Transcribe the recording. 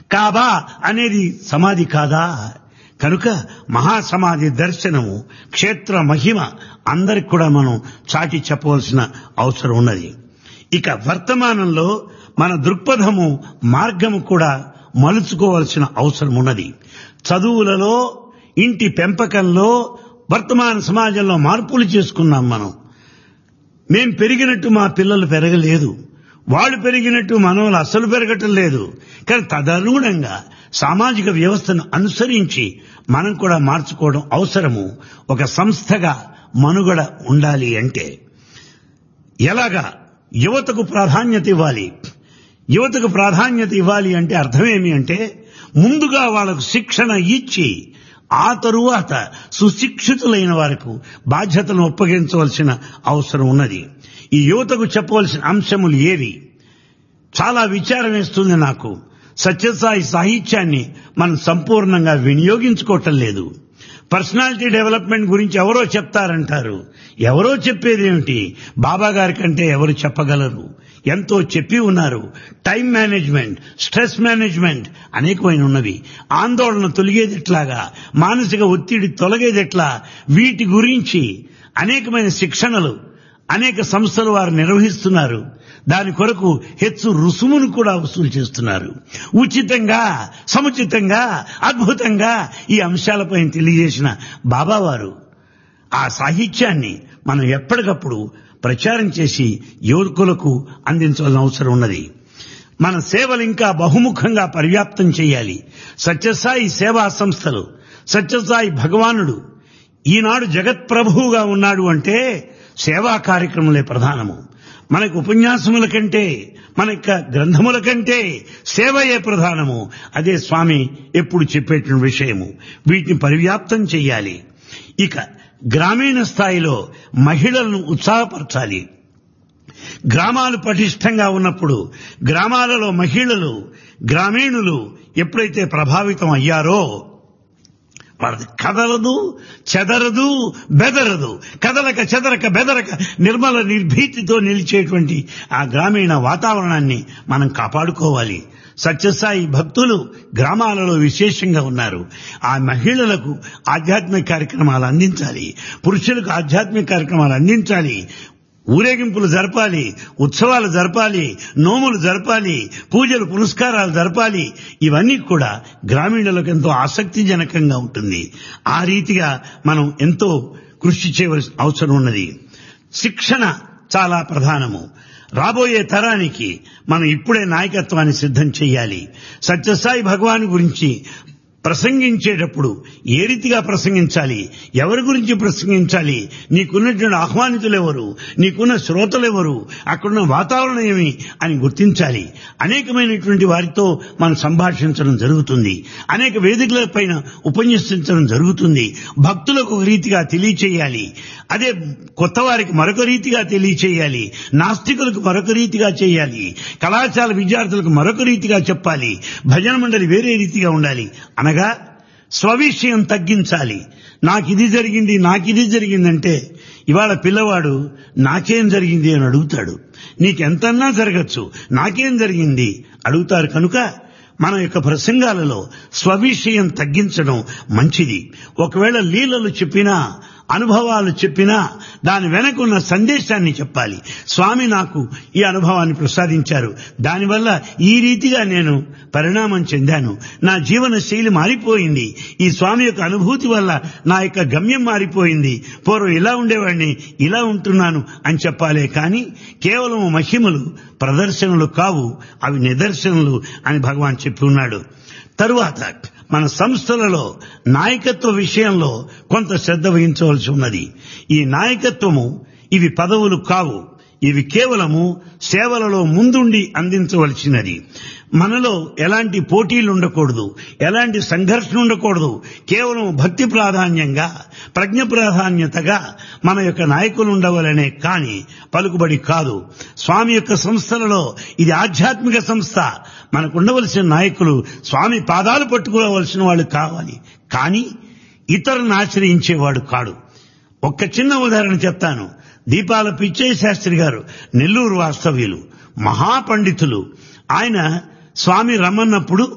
కాబా అనేది సమాధి కాదా కనుక మహాసమాధి దర్శనము క్షేత్ర మహిమ అందరికి కూడా మనం చాటి చెప్పవలసిన అవసరం ఉన్నది ఇక వర్తమానంలో మన దృక్పథము మార్గము కూడా మలుచుకోవలసిన అవసరం ఉన్నది చదువులలో ఇంటి పెంపకంలో వర్తమాన సమాజంలో మార్పులు చేసుకున్నాం మనం మేం పెరిగినట్టు మా పిల్లలు పెరగలేదు వాళ్ళు పెరిగినట్టు మనవలు అస్సలు పెరగటం లేదు కానీ తదనుగుణంగా సామాజిక వ్యవస్థను అనుసరించి మనం కూడా మార్చుకోవడం అవసరము ఒక సంస్థగా మనుగడ ఉండాలి అంటే ఎలాగా యువతకు ప్రాధాన్యత ఇవ్వాలి యువతకు ప్రాధాన్యత ఇవ్వాలి అంటే అర్థమేమి అంటే ముందుగా వాళ్ళకు శిక్షణ ఇచ్చి ఆ తరువాత సుశిక్షితులైన వారికి బాధ్యతను ఒప్పగించవలసిన అవసరం ఉన్నది ఈ యువతకు చెప్పవలసిన అంశములు ఏవి చాలా విచారం వేస్తుంది నాకు సత్యసాయి సాహిత్యాన్ని మనం సంపూర్ణంగా వినియోగించుకోవటం లేదు పర్సనాలిటీ డెవలప్మెంట్ గురించి ఎవరో చెప్తారంటారు ఎవరో చెప్పేదేమిటి బాబా గారి కంటే ఎవరు చెప్పగలరు ఎంతో చెప్పి ఉన్నారు టైం మేనేజ్మెంట్ స్ట్రెస్ మేనేజ్మెంట్ అనేకమైన ఉన్నవి ఆందోళన తొలగేదెట్లాగా మానసిక ఒత్తిడి తొలగేదెట్లా వీటి గురించి అనేకమైన శిక్షణలు అనేక సంస్థలు వారు నిర్వహిస్తున్నారు దాని కొరకు హెచ్చు రుసుమును కూడా వసూలు చేస్తున్నారు ఉచితంగా సముచితంగా అద్భుతంగా ఈ అంశాలపై తెలియజేసిన బాబావారు ఆ సాహిత్యాన్ని మనం ఎప్పటికప్పుడు ప్రచారం చేసి యువకులకు అందించవలసిన అవసరం ఉన్నది మన సేవలు ఇంకా బహుముఖంగా పర్యాప్తం చేయాలి సత్యసాయి సేవా సంస్థలు సత్యసాయి భగవానుడు ఈనాడు జగత్ప్రభువుగా ఉన్నాడు అంటే సేవా కార్యక్రమాలే ప్రధానము మనకు ఉపన్యాసముల కంటే మన యొక్క గ్రంథముల కంటే సేవయే ప్రధానము అదే స్వామి ఎప్పుడు చెప్పేటువంటి విషయము వీటిని పరివ్యాప్తం చేయాలి ఇక గ్రామీణ స్థాయిలో మహిళలను ఉత్సాహపరచాలి గ్రామాలు పటిష్టంగా ఉన్నప్పుడు గ్రామాలలో మహిళలు గ్రామీణులు ఎప్పుడైతే ప్రభావితం అయ్యారో వాళ్ళది కదలదు చెదరదు బెదరదు కదలక చెదరక బెదరక నిర్మల నిర్భీతితో నిలిచేటువంటి ఆ గ్రామీణ వాతావరణాన్ని మనం కాపాడుకోవాలి సత్యసాయి భక్తులు గ్రామాలలో విశేషంగా ఉన్నారు ఆ మహిళలకు ఆధ్యాత్మిక కార్యక్రమాలు అందించాలి పురుషులకు ఆధ్యాత్మిక కార్యక్రమాలు అందించాలి ఊరేగింపులు జరపాలి ఉత్సవాలు జరపాలి నోములు జరపాలి పూజలు పునస్కారాలు జరపాలి ఇవన్నీ కూడా గ్రామీణులకు ఎంతో ఆసక్తిజనకంగా ఉంటుంది ఆ రీతిగా మనం ఎంతో కృషి చేయవలసిన అవసరం ఉన్నది శిక్షణ చాలా ప్రధానము రాబోయే తరానికి మనం ఇప్పుడే నాయకత్వాన్ని సిద్ధం చేయాలి సత్యసాయి భగవాన్ గురించి ప్రసంగించేటప్పుడు ఏ రీతిగా ప్రసంగించాలి ఎవరి గురించి ప్రసంగించాలి నీకున్నటువంటి ఆహ్వానితులు ఎవరు నీకున్న శ్రోతలు ఎవరు అక్కడున్న వాతావరణం ఏమి అని గుర్తించాలి అనేకమైనటువంటి వారితో మనం సంభాషించడం జరుగుతుంది అనేక వేదికల పైన ఉపన్యసించడం జరుగుతుంది భక్తులకు ఒక రీతిగా తెలియచేయాలి అదే కొత్త వారికి మరొక రీతిగా తెలియచేయాలి నాస్తికులకు మరొక రీతిగా చేయాలి కళాశాల విద్యార్థులకు మరొక రీతిగా చెప్పాలి భజన మండలి వేరే రీతిగా ఉండాలి అనగా స్వవిషయం తగ్గించాలి నాకు ఇది జరిగింది నాకు ఇది జరిగిందంటే ఇవాళ పిల్లవాడు నాకేం జరిగింది అని అడుగుతాడు నీకెంతన్నా జరగచ్చు నాకేం జరిగింది అడుగుతారు కనుక మన యొక్క ప్రసంగాలలో స్వవిషయం తగ్గించడం మంచిది ఒకవేళ లీలలు చెప్పినా అనుభవాలు చెప్పినా దాని వెనకున్న సందేశాన్ని చెప్పాలి స్వామి నాకు ఈ అనుభవాన్ని ప్రసాదించారు దానివల్ల ఈ రీతిగా నేను పరిణామం చెందాను నా జీవన శైలి మారిపోయింది ఈ స్వామి యొక్క అనుభూతి వల్ల నా యొక్క గమ్యం మారిపోయింది పూర్వం ఇలా ఉండేవాడిని ఇలా ఉంటున్నాను అని చెప్పాలే కానీ కేవలం మహిమలు ప్రదర్శనలు కావు అవి నిదర్శనలు అని భగవాన్ చెప్పి ఉన్నాడు తరువాత మన సంస్థలలో నాయకత్వ విషయంలో కొంత శ్రద్ధ వహించవలసి ఉన్నది ఈ నాయకత్వము ఇవి పదవులు కావు ఇవి కేవలము సేవలలో ముందుండి అందించవలసినది మనలో ఎలాంటి పోటీలు ఉండకూడదు ఎలాంటి సంఘర్షణ ఉండకూడదు కేవలం భక్తి ప్రాధాన్యంగా ప్రజ్ఞ ప్రాధాన్యతగా మన యొక్క నాయకులు ఉండవలనే కాని పలుకుబడి కాదు స్వామి యొక్క సంస్థలలో ఇది ఆధ్యాత్మిక సంస్థ మనకు ఉండవలసిన నాయకులు స్వామి పాదాలు పట్టుకోవలసిన వాళ్ళు కావాలి కానీ ఇతరులను ఆశ్రయించేవాడు కాడు ఒక్క చిన్న ఉదాహరణ చెప్తాను దీపాల పిచ్చయ్య శాస్త్రి గారు నెల్లూరు వాస్తవ్యులు మహాపండితులు ఆయన స్వామి రమ్మన్నప్పుడు